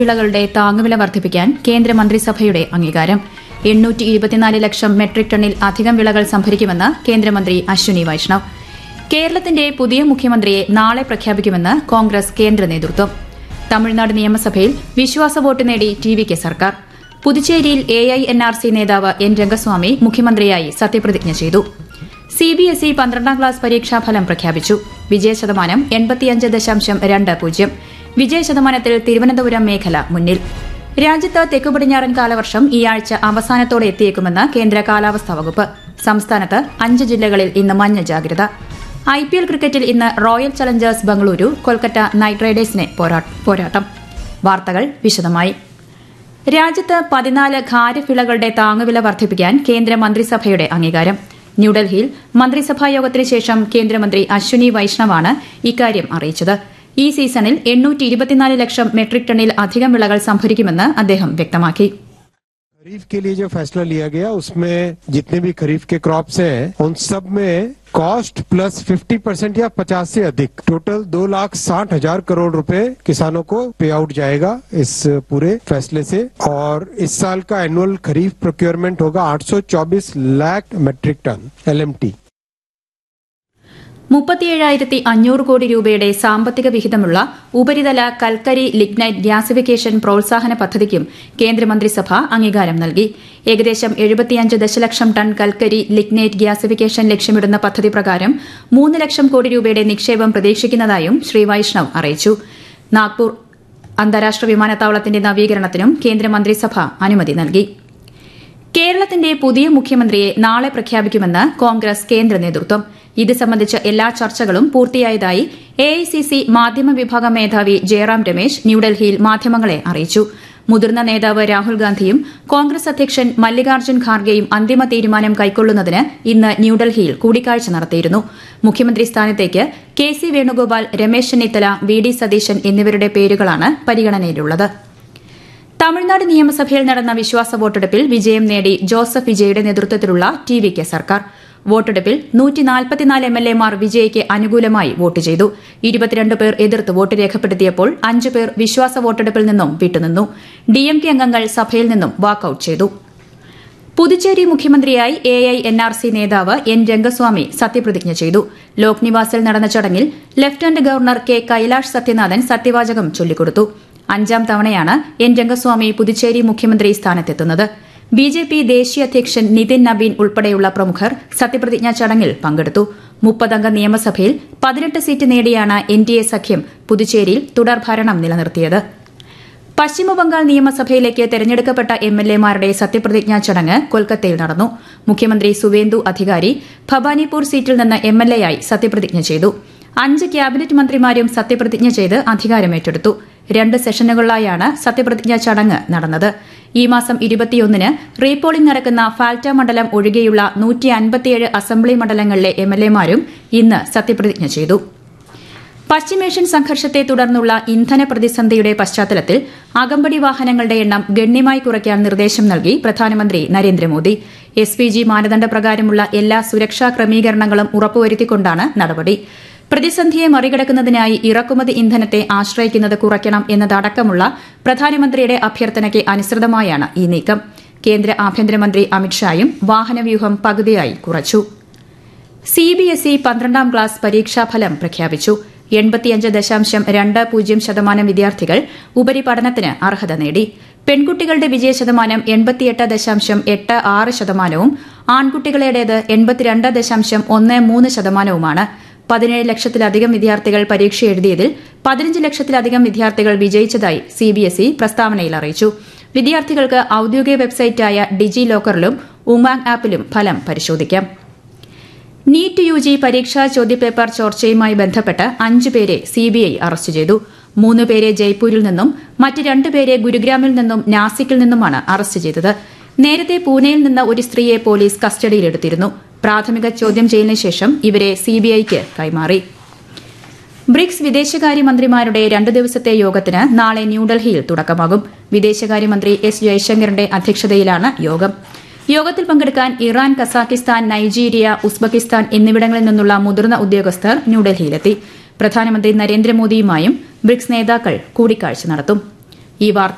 വിളകളുടെ താങ്ങുവില വർദ്ധിപ്പിക്കാൻ കേന്ദ്രമന്ത്രിസഭയുടെ അംഗീകാരം എണ്ണൂറ്റി ഇരുപത്തിനാല് ലക്ഷം മെട്രിക് ടണ്ണിൽ അധികം വിളകൾ സംഭരിക്കുമെന്ന് കേന്ദ്രമന്ത്രി അശ്വിനി വൈഷ്ണവ് കേരളത്തിന്റെ പുതിയ മുഖ്യമന്ത്രിയെ നാളെ പ്രഖ്യാപിക്കുമെന്ന് കോൺഗ്രസ് കേന്ദ്ര നേതൃത്വം തമിഴ്നാട് നിയമസഭയിൽ വിശ്വാസ വോട്ട് നേടി ടി വി കെ സർക്കാർ പുതുച്ചേരിയിൽ A I N R C നേതാവ് എൻ രംഗസ്വാമി മുഖ്യമന്ത്രിയായി സത്യപ്രതിജ്ഞ ചെയ്തു സി ബി എസ് ഇ പന്ത്രണ്ടാം ക്ലാസ് പരീക്ഷാഫലം പ്രഖ്യാപിച്ചു വിജയശതമാനം എൺപത്തിയഞ്ച് ദശാംശം രണ്ട് പൂജ്യം വിജയശതമാനത്തിൽ തിരുവനന്തപുരം മേഖല മുന്നിൽ രാജ്യത്ത് തെക്കുപടിഞ്ഞാറൻ കാലവർഷം ഈ ആഴ്ച അവസാനത്തോടെ എത്തിയേക്കുമെന്ന് കേന്ദ്ര കാലാവസ്ഥാ വകുപ്പ് സംസ്ഥാനത്ത് അഞ്ച് ജില്ലകളിൽ ഇന്ന് മഞ്ഞ ജാഗ്രത ഐ പി എൽ ക്രിക്കറ്റിൽ ഇന്ന് Royal Challengers Bengaluru Kolkata Knight റൈഡേഴ്സിനെ പോരാ- പോരാട്ടം വാർത്തകൾ വിശദമായി രാജ്യത്ത് പതിനാല് ഖാരിഫ് താങ്ങുവില വർദ്ധിപ്പിക്കാൻ കേന്ദ്ര മന്ത്രിസഭയുടെ അംഗീകാരം ന്യൂഡൽഹിയിൽ മന്ത്രിസഭാ യോഗത്തിന് ശേഷം കേന്ദ്രമന്ത്രി അശ്വിനി വൈഷ്ണവാണ് ഇക്കാര്യം അറിയിച്ചത് ഈ സീസണിൽ എണ്ണൂറ്റി ഇരുപത്തിനാല് ലക്ഷം മെട്രിക് ടണ്ണിൽ അധികം വിളകൾ സംഭരിക്കുമെന്ന് അദ്ദേഹം വ്യക്തമാക്കി खरीफ के लिए जो फैसला लिया गया उसमें जितने भी खरीफ के क्रॉप्स हैं उन सब में कॉस्ट प्लस 50 परसेंट या 50 से अधिक टोटल दो लाख साठ हजार करोड़ रुपए किसानों को पे आउट जाएगा इस पूरे फैसले से और इस साल का एनुअल खरीफ प्रोक्योरमेंट होगा 824 लाख मेट्रिक टन एलएमटी മുപ്പത്തിയേഴായിരത്തി അഞ്ഞൂറ് കോടി രൂപയുടെ സാമ്പത്തിക വിഹിതമുള്ള ഉപരിതല കൽക്കരി ലിഗ്നൈറ്റ് ഗ്യാസിഫിക്കേഷൻ പ്രോത്സാഹന പദ്ധതിക്കും കേന്ദ്രമന്ത്രിസഭ അംഗീകാരം നൽകി ഏകദേശം എഴുപത്തിയഞ്ച് ദശലക്ഷം ടൺ കൽക്കരി ലിഗ്നൈറ്റ് ഗ്യാസിഫിക്കേഷൻ ലക്ഷ്യമിടുന്ന പദ്ധതി പ്രകാരം മൂന്ന് ലക്ഷം കോടി രൂപയുടെ നിക്ഷേപം പ്രതീക്ഷിക്കുന്നതായും ശ്രീ വൈഷ്ണവ് അറിയിച്ചു നാഗ്പൂർ അന്താരാഷ്ട്ര വിമാനത്താവളത്തിന്റെ നവീകരണത്തിനും കേന്ദ്രമന്ത്രിസഭ അനുമതി നൽകി കേരളത്തിന്റെ പുതിയ മുഖ്യമന്ത്രിയെ നാളെ പ്രഖ്യാപിക്കുമെന്ന് കോൺഗ്രസ് കേന്ദ്ര നേതൃത്വം ഇത് സംബന്ധിച്ച എല്ലാ ചർച്ചകളും പൂർത്തിയായതായി എഐസിസി മാധ്യമ വിഭാഗം മേധാവി ജയറാം രമേശ് ന്യൂഡൽഹിയിൽ മാധ്യമങ്ങളെ അറിയിച്ചു മുതിർന്ന നേതാവ് രാഹുൽ ഗാന്ധിയും കോൺഗ്രസ് അധ്യക്ഷൻ മല്ലികാർജ്ജുൻ ഖാർഗെയും അന്തിമ തീരുമാനം കൈക്കൊള്ളുന്നതിന് ഇന്ന് ന്യൂഡൽഹിയിൽ കൂടിക്കാഴ്ച നടത്തിയിരുന്നു മുഖ്യമന്ത്രി സ്ഥാനത്തേക്ക് K C Venugopal Ramesh Chennithala V D Satheesan എന്നിവരുടെ പേരുകളാണ് പരിഗണനയിലുള്ളത് തമിഴ്നാട് നിയമസഭയിൽ നടന്ന വിശ്വാസ വോട്ടെടുപ്പിൽ വിജയം നേടി ജോസഫ് വിജയുടെ നേതൃത്വത്തിലുള്ള ടി വി കെ സർക്കാർ വോട്ടെടുപ്പിൽ നൂറ്റിനാൽപ്പത്തിനാല് എം എൽ എമാർ വിജയ്ക്ക് അനുകൂലമായി വോട്ട് ചെയ്തു ഇരുപത്തിരണ്ട് പേർ എതിർത്ത് വോട്ട് രേഖപ്പെടുത്തിയപ്പോൾ അഞ്ചു പേർ വിശ്വാസ വോട്ടെടുപ്പിൽ നിന്നും വിട്ടുനിന്നു ഡിഎംകെ അംഗങ്ങൾ സഭയിൽ നിന്നും വാക്കൌട്ട് ചെയ്തു പുതുച്ചേരി മുഖ്യമന്ത്രിയായി A I N R C നേതാവ് എൻ രംഗസ്വാമി സത്യപ്രതിജ്ഞ ചെയ്തു ലോക് നിവാസിൽ നടന്ന ചടങ്ങിൽ lieutenant governor K Kailash Sathyanathan സത്യവാചകം ചൊല്ലിക്കൊടുത്തു അഞ്ചാം തവണയാണ് എൻ രംഗസ്വാമി പുതുച്ചേരി മുഖ്യമന്ത്രി സ്ഥാനത്തെത്തുന്നത് ബി ജെ പി ദേശീയ അധ്യക്ഷൻ നിതിൻ നബീൻ ഉൾപ്പെടെയുള്ള പ്രമുഖർ സത്യപ്രതിജ്ഞാ ചടങ്ങിൽ പങ്കെടുത്തു മുപ്പതംഗ നിയമസഭയിൽ പതിനെട്ട് സീറ്റ് നേടിയാണ് എൻ ഡി എ സഖ്യം പുതുച്ചേരിയിൽ തുടർഭരണം നിലനിർത്തിയത് പശ്ചിമബംഗാൾ നിയമസഭയിലേക്ക് തെരഞ്ഞെടുക്കപ്പെട്ട എം എൽ എമാരുടെ സത്യപ്രതിജ്ഞാ ചടങ്ങ് കൊൽക്കത്തയിൽ നടന്നു മുഖ്യമന്ത്രി സുവേന്ദു അധികാരി ഭവാനിപൂർ സീറ്റിൽ നിന്ന് എം എൽ എയായി സത്യപ്രതിജ്ഞ ചെയ്തു അഞ്ച് ക്യാബിനറ്റ് മന്ത്രിമാരും സത്യപ്രതിജ്ഞ ചെയ്ത് അധികാരമേറ്റെടുത്തു രണ്ട് സെഷനുകളിലായാണ് സത്യപ്രതിജ്ഞാ ചടങ്ങ് നടന്നത് ഈ മാസം ഇരുപത്തിയൊന്നിന് റീപോളിംഗ് നടക്കുന്ന ഫാൽറ്റ മണ്ഡലം ഒഴികെയുള്ള നൂറ്റി അൻപത്തിയേഴ് അസംബ്ലി മണ്ഡലങ്ങളിലെ എം എൽ എമാരും ഇന്ന് സത്യപ്രതിജ്ഞ ചെയ്തു പശ്ചിമേഷ്യൻ സംഘർഷത്തെ തുടർന്നുള്ള ഇന്ധന പ്രതിസന്ധിയുടെ പശ്ചാത്തലത്തിൽ അകമ്പടി വാഹനങ്ങളുടെ എണ്ണം ഗണ്യമായി കുറയ്ക്കാൻ നിർദ്ദേശം നൽകി പ്രധാനമന്ത്രി നരേന്ദ്രമോദി എസ് പി ജി മാനദണ്ഡപ്രകാരമുള്ള എല്ലാ സുരക്ഷാ ക്രമീകരണങ്ങളും ഉറപ്പുവരുത്തിക്കൊണ്ടാണ് നടപടി പ്രതിസന്ധിയെ മറികടക്കുന്നതിനായി ഇറക്കുമതി ഇന്ധനത്തെ ആശ്രയിക്കുന്നത് കുറയ്ക്കണം എന്നതടക്കമുള്ള പ്രധാനമന്ത്രിയുടെ അഭ്യർത്ഥനയ്ക്ക് അനുസൃതമായാണ് ഈ നീക്കം കേന്ദ്ര ആഭ്യന്തരമന്ത്രി അമിത്ഷായും വാഹനവ്യൂഹം പകുതിയായി കുറച്ചു സിബിഎസ്ഇ പന്ത്രണ്ടാം ക്ലാസ് പരീക്ഷാഫലം പ്രഖ്യാപിച്ചു എൺപത്തിയഞ്ച് ദശാംശം രണ്ട് പൂജ്യം ശതമാനം വിദ്യാർത്ഥികൾ ഉപരിപഠനത്തിന് അർഹത നേടി പെൺകുട്ടികളുടെ വിജയശതമാനം എൺപത്തിയെട്ട് ദശാംശം എട്ട് ആറ് ശതമാനവും ആൺകുട്ടികളുടേത് എൺപത്തിരണ്ട് ദശാംശം ഒന്ന് മൂന്ന് ശതമാനവുമാണ് പതിനേഴ് ലക്ഷത്തിലധികം വിദ്യാർത്ഥികൾ പരീക്ഷ എഴുതിയതിൽ പതിനഞ്ച് ലക്ഷത്തിലധികം വിദ്യാർത്ഥികൾ വിജയിച്ചതായി സിബിഎസ്ഇ പ്രസ്താവനയിൽ അറിയിച്ചു വിദ്യാർത്ഥികൾക്ക് ഔദ്യോഗിക വെബ്സൈറ്റായ ഡിജി ലോക്കറിലും ഉമാങ് ആപ്പിലും ഫലം പരിശോധിക്കാം നീറ്റ് യു ജി പരീക്ഷാ ചോദ്യപേപ്പർ ചോർച്ചയുമായി ബന്ധപ്പെട്ട് അഞ്ചു പേരെ സിബിഐ അറസ്റ്റ് ചെയ്തു മൂന്ന് പേരെ ജയ്പൂരിൽ നിന്നും മറ്റ് രണ്ടുപേരെ ഗുരുഗ്രാമിൽ നിന്നും നാസിക്കിൽ നിന്നുമാണ് അറസ്റ്റ് ചെയ്തത് നേരത്തെ പൂനെയിൽ നിന്ന് ഒരു സ്ത്രീയെ പോലീസ് കസ്റ്റഡിയിലെടുത്തിരുന്നു പ്രാഥമിക ചോദ്യം ചെയ്യലിന് ശേഷം ഇവരെ സിബിഐക്ക് കൈമാറി ബ്രിക്സ് വിദേശകാര്യമന്ത്രിമാരുടെ രണ്ടു ദിവസത്തെ യോഗത്തിന് നാളെ ന്യൂഡൽഹിയിൽ തുടക്കമാകും വിദേശകാര്യമന്ത്രി എസ് ജയശങ്കറിന്റെ അധ്യക്ഷതയിലാണ് യോഗം യോഗത്തിൽ പങ്കെടുക്കാൻ ഇറാൻ കസാക്കിസ്ഥാൻ നൈജീരിയ ഉസ്ബെക്കിസ്ഥാൻ എന്നിവിടങ്ങളിൽ നിന്നുള്ള മുതിർന്ന ഉദ്യോഗസ്ഥർ ന്യൂഡൽഹിയിലെത്തി പ്രധാനമന്ത്രി നരേന്ദ്രമോദിയുമായും ബ്രിക്സ് നേതാക്കൾ കൂടിക്കാഴ്ച നടത്തും ഈ വാർത്ത